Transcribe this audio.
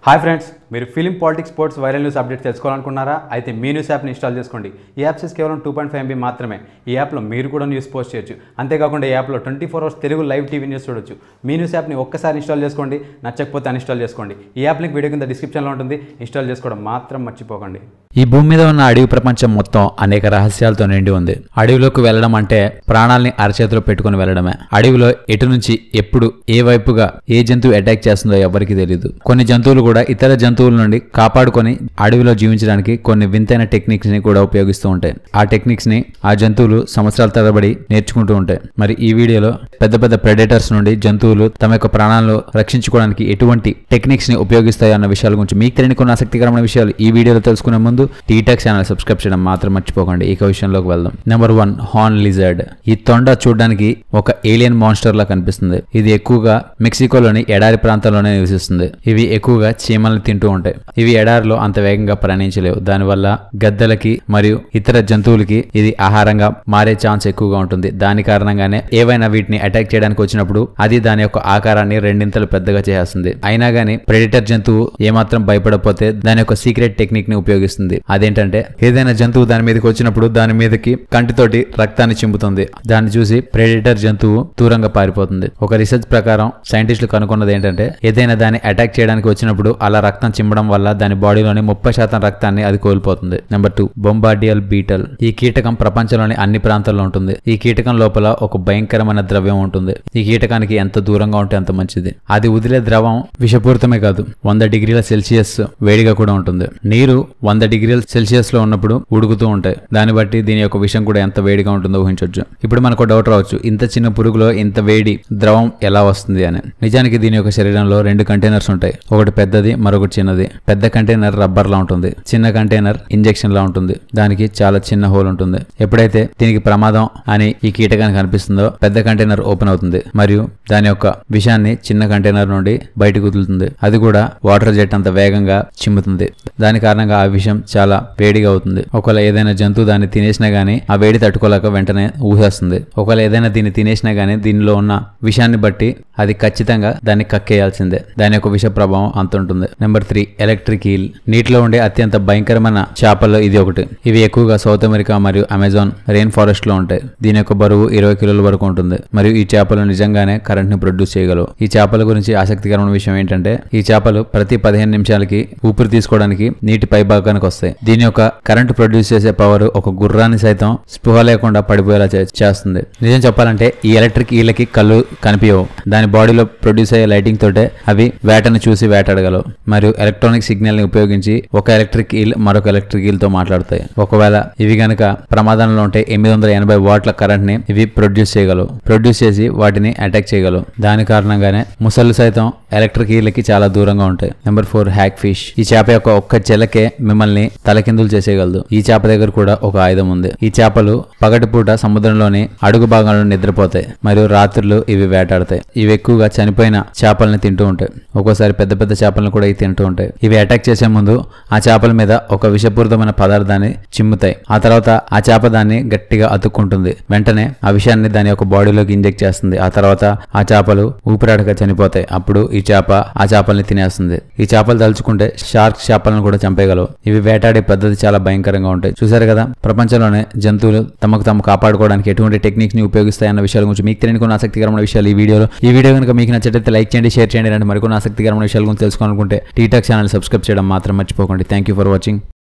hi friends మీరు film politics sports viral news update తెలుసుకోవాలనుకున్నారా అయితే మీ న్యూస్ యాప్ని ఇన్స్టాల్ చేసుకోండి ఈ యాప్ సైజ్ కేవలం టూ పాయింట్ ఫైవ్ ఎంబీ మాత్రమే ఈ యాప్లో మీరు కూడా న్యూస్ పోస్ట్ చేయొచ్చు అంతేకాకుండా ఈ యాప్లో twenty four hours Telugu live TV news చూడొచ్చు మీ న్యూస్ యాప్ని ఒక్కసారి ఇన్స్టాల్ చేసుకోండి నచ్చకపోతే అన్ఇన్స్టాల్ చేసుకోండి ఈ యాప్ లింక్ వీడియో కింద డిస్క్రిప్షన్లో ఉంటుంది ఇన్స్టాల్ చేసుకోవడం మాత్రం మర్చిపోకండి ఈ భూమి మీద ఉన్న అడవి ప్రపంచం మొత్తం అనేక రహస్యాలతో నిండి ఉంది అడవిలోకి వెళ్ళడం అంటే ప్రాణాల్ని అరచేతిలో పెట్టుకుని వెళ్ళడమే అడవిలో ఎటు నుంచి ఎప్పుడు ఏ వైపుగా ఏ జంతువు అటాక్ చేస్తుందో ఎవరికీ తెలియదు కొన్ని జంతువులు కూడా ఇతర జంతువుల నుండి కాపాడుకొని అడవిలో జీవించడానికి కొన్ని వింతైన టెక్నిక్స్ ని కూడా ఉపయోగిస్తూ ఉంటాయి ఆ టెక్నిక్స్ ని ఆ జంతువులు సంవత్సరాల తరబడి నేర్చుకుంటూ ఉంటాయి మరి ఈ వీడియోలో పెద్ద పెద్ద ప్రెడేటర్స్ నుండి జంతువులు తమ యొక్క ప్రాణాలను రక్షించుకోవడానికి ఎటువంటి టెక్నిక్స్ ని ఉపయోగిస్తాయి అన్న విషయాల గురించి మీకు తెలియని కొన్ని ఆసక్తికరమైన విషయాలు ఈ వీడియోలో తెలుసుకునే ముందు టీటెక్ ఛానల్ సబ్స్క్రైబ్ చేయడం మాత్రం మర్చిపోకండి ఇక విషయంలోకి వెళ్దాం నెంబర్ వన్ హార్న్ లిజర్డ్ ఈ తొండ చూడడానికి ఒక ఏలియన్ మాన్స్టర్ లా కనిపిస్తుంది ఇది ఎక్కువగా మెక్సికోలోని ఎడారి ప్రాంతంలోనే నివసిస్తుంది ఇవి ఎక్కువగా చీమల్ని తింటూ ఉంటాయి ఇవి ఎడారిలో అంత వేగంగా ప్రయాణించలేవు దానివల్ల గద్దలకి మరియు ఇతర జంతువులకి ఇది ఆహారంగా మారే ఛాన్స్ ఎక్కువగా ఉంటుంది దాని కారణంగానే ఏవైనా వీటిని అటాక్ చేయడానికి వచ్చినప్పుడు అది దాని యొక్క ఆకారాన్ని రెండింతలు పెద్దగా చేస్తుంది అయినా గానీ ప్రెడిటర్ జంతువు ఏమాత్రం భయపడకపోతే దాని యొక్క సీక్రెట్ టెక్నిక్ ని ఉపయోగిస్తుంది అదేంటంటే ఏదైనా జంతువు దాని మీదకి వచ్చినప్పుడు దాని మీదకి కంటితోటి రక్తాన్ని చింపుతుంది దాన్ని చూసి ప్రెడిటర్ జంతువు దూరంగా పారిపోతుంది ఒక రీసెర్చ్ ప్రకారం సైంటిస్టులు కనుక్కున్నది ఏంటంటే ఏదైనా దాన్ని అటాక్ చేయడానికి వచ్చినప్పుడు అలా రక్తం చింపడం వల్ల దాని బాడీలోని ముప్పై శాతం రక్తాన్ని అది కోల్పోతుంది నెంబర్ టూ బొంబార్డియల్ బీటల్ ఈ కీటకం ప్రపంచంలోని అన్ని ప్రాంతాల్లో ఉంటుంది ఈ కీటకం లోపల ఒక భయంకరమైన ద్రవ్యం ఉంటుంది ఈ కీటకానికి ఎంత దూరంగా ఉంటే అంత మంచిది అది వదిలే ద్రవం విషపూరితమే కాదు వంద డిగ్రీల సెల్సియస్ వేడిగా కూడా ఉంటుంది నీరు వంద డిగ్రీల సెల్సియస్ లో ఉన్నప్పుడు ఉడుకుతూ ఉంటాయి దాన్ని బట్టి దీని యొక్క విషయం కూడా ఎంత వేడిగా ఉంటుందో ఊహించవచ్చు ఇప్పుడు మనకు డౌట్ రావచ్చు ఇంత చిన్న పురుగులో ఇంత వేడి ద్రవం ఎలా వస్తుంది అని నిజానికి దీని యొక్క శరీరంలో రెండు కంటైనర్స్ ఉంటాయి ఒకటి పెద్దది మరొకటి చిన్నది పెద్ద కంటైనర్ రబ్బర్ లా ఉంటుంది చిన్న కంటైనర్ ఇంజెక్షన్ లా ఉంటుంది దానికి చాలా చిన్న హోల్ ఉంటుంది ఎప్పుడైతే దీనికి ప్రమాదం అని ఈ కీటకానికి అనిపిస్తుందో పెద్ద కంటైనర్ ఓపెన్ అవుతుంది మరియు దాని యొక్క విషాన్ని చిన్న కంటైనర్ నుండి బయటకు వదులుతుంది అది కూడా వాటర్ జెట్ అంత వేగంగా చిమ్ముతుంది దాని కారణంగా ఆ విషయం చాలా వేడిగా అవుతుంది ఒకవేళ ఏదైనా జంతువు దాన్ని తినేసినా గానీ ఆ వేడి తట్టుకోలేక వెంటనే ఊహేస్తుంది ఒకవేళ ఏదైనా దీన్ని తినేసినా గానీ దీనిలో ఉన్న విషాన్ని బట్టి అది ఖచ్చితంగా దాన్ని కక్కేయాల్సిందే దాని యొక్క విష ప్రభావం అంత ఉంటుంది నెంబర్ త్రీ ఎలక్ట్రిక్ ఈల్ నీటిలో ఉండే అత్యంత భయంకరమైన చేపల్లో ఇది ఒకటి ఇవి ఎక్కువగా సౌత్ అమెరికా మరియు అమెజాన్ రెయిన్ ఫారెస్ట్ లో ఉంటాయి దీని యొక్క బరువు ఇరవై కిలోల వరకు ఉంటుంది మరియు ఈ చేపలు నిజంగానే కరెంట్ ని ప్రొడ్యూస్ చేయగలవు ఈ చేపల గురించి ఆసక్తికరమైన విషయం ఏంటంటే ఈ చేపలు ప్రతి పదిహేను నిమిషాలకి ఊపిరి తీసుకోవడానికి నీటి పై భాగానికి వస్తాయి దీని యొక్క కరెంట్ ప్రొడ్యూస్ చేసే పవర్ ఒక గుర్రాన్ని సైతం స్పృహ లేకుండా పడిపోయేలా చే- చేస్తుంది నిజం చెప్పాలంటే ఈ ఎలక్ట్రిక్ ఈలకి కళ్ళు కనిపించవు దాని బాడీలో ప్రొడ్యూస్ అయ్యే లైటింగ్ తోటే అవి వేటను చూసి వేటాడగలవు మరియు ఎలక్ట్రానిక్ సిగ్నల్ ని ఉపయోగించి ఒక ఎలక్ట్రిక్ ఈల్ మరొక ఎలక్ట్రిక్ ఈల్ తో మాట్లాడతాయి ఒకవేళ ఇవి గనక ప్రమాదంలో ఉంటే ఎనిమిది వందల ఎనభై వాట్ల కరెంట్ ని ఇవి ప్రొడ్యూస్ చేయగలవు ప్రొడ్యూస్ చేసి వాటిని అటాక్ చేయగలవు దాని కారణంగానే ముసళ్ళు సైతం ఎలక్ట్రిక్ ఈలకి చాలా దూరంగా ఉంటాయి నెంబర్ ఫోర్ హ్యాక్ ఫిష్ ఈ చేప యొక్క ఒక్క చెలకే మిమ్మల్ని తలకిందులు చేసేయగలదు ఈ చేప దగ్గర కూడా ఒక ఆయుధం ఉంది ఈ చేపలు పగటిపూట సముద్రంలోని అడుగు భాగంలో నిద్రపోతాయి మరియు రాత్రులు ఇవి వేటాడతాయి ఇవి ఎక్కువగా చనిపోయిన చేపల్ని తింటూ ఉంటాయి ఒక్కోసారి పెద్ద పెద్ద చేపలను కూడా ఇవి తింటూ ఉంటాయి ఇవి అటాక్ చేసే ముందు ఆ చేపల మీద ఒక విషపూరితమైన పదార్థాన్ని చిమ్ముతాయి ఆ తర్వాత ఆ చేప దాన్ని గట్టిగా అతుక్కుంటుంది వెంటనే ఆ విషయాన్ని దాని యొక్క బాడీలోకి ఇంజెక్ట్ చేస్తుంది ఆ తర్వాత ఆ చేపలు ఊపిరాడక చనిపోతాయి అప్పుడు ఈ చేప ఆ చేపల్ని తినేస్తుంది ఈ చేపలు తలుచుకుంటే షార్క్ చేపలను కూడా చంపేయగలవు ఇవి వేటాడే పద్ధతి చాలా భయంకరంగా ఉంటాయి చూసారు కదా ప్రపంచంలోనే జంతువులు తమకు తాము కాపాడుకోవడానికి ఎటువంటి టెక్నిక్స్ ని ఉపయోగిస్తాయన్న విషయాల గురించి మీకు తెలియని కొన్ని ఆసక్తికరమైన విషయాలు ఈ వీడియోలో ఈ వీడియో కనుక మీకు నచ్చితే లైక్ చేయండి షేర్ చేయండి అండ్ మరికొన్ని ఆసక్తికరమైన విషయాల గురించి తెలుసుకోవాలనుకుంటే టీటాక్ ఛానల్ సబ్స్క్రైబ్ చేయడం మాత్రం మర్చిపోకండి థ్యాంక్ యూ ఫర్ వాచింగ్